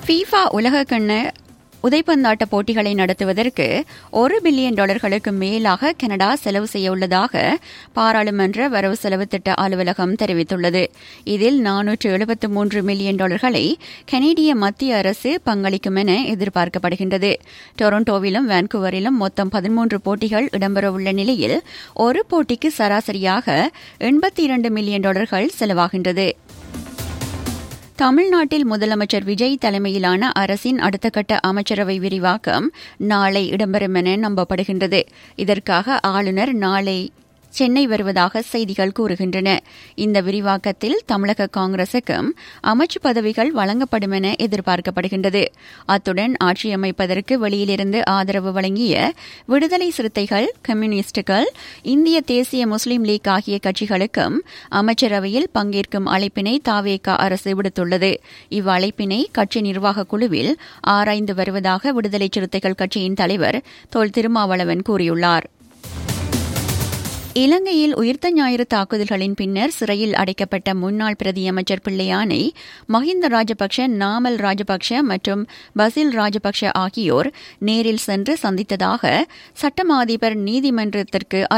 FIFA உலகக்கிண்ண உதைப்பந்தாட்ட போட்டிகளை நடத்துவதற்கு ஒரு பில்லியன் டாலர்களுக்கு மேலாக கனடா செலவு செய்ய உள்ளதாக பாராளுமன்ற வரவு செலவு திட்ட அலுவலகம் தெரிவித்துள்ளது இதில் நானூற்று எழுபத்து மூன்று மில்லியன் டாலர்களை கனேடிய மத்திய அரசு பங்களிக்கும் என எதிர்பார்க்கப்படுகின்றது டொரண்டோவிலும் வான்கூவரிலும் மொத்தம் பதிமூன்று போட்டிகள் இடம்பெறவுள்ள நிலையில் ஒரு போட்டிக்கு சராசரியாக எண்பத்தி இரண்டு மில்லியன் டாலர்கள் செலவாகின்றது தமிழ்நாட்டில் முதலமைச்சர் விஜய் தலைமையிலான அரசின் அடுத்த கட்ட அமைச்சரவை விரிவாக்கம் நாளை இடம்பெறும் என நம்பப்படுகின்றது இதற்காக ஆளுநர் நாளை சென்னை வருவதாக செய்திகள் கூறுகின்றன இந்த விரிவாக்கத்தில் தமிழக காங்கிரசுக்கும் அமைச்சு பதவிகள் வழங்கப்படும் என எதிர்பார்க்கப்படுகின்றது அத்துடன் ஆட்சி அமைப்பதற்கு வெளியிலிருந்து ஆதரவு வழங்கிய விடுதலை சிறுத்தைகள் கம்யூனிஸ்டுகள் இந்திய தேசிய முஸ்லீம் லீக் ஆகிய கட்சிகளுக்கும் அமைச்சரவையில் பங்கேற்கும் அழைப்பினை தாவேகா அரசு விடுத்துள்ளது இவ்வழைப்பினை கட்சி நிர்வாக குழுவில் ஆராய்ந்து வருவதாக விடுதலை சிறுத்தைகள் கட்சியின் தலைவர் தொல் திருமாவளவன் கூறியுள்ளார் இலங்கையில் உயிர்த்த ஞாயிறு தாக்குதல்களின் பின்னர் சிறையில் அடைக்கப்பட்ட முன்னாள் பிரதியமைச்சர் பிள்ளையானை மஹிந்த ராஜபக்ஷ நாமல் ராஜபக்ஷ மற்றும் பசில் ராஜபக்ஷ ஆகியோர் நேரில் சென்று சந்தித்ததாக சட்டமா அதிபர் நீதிமன்றத்திற்கு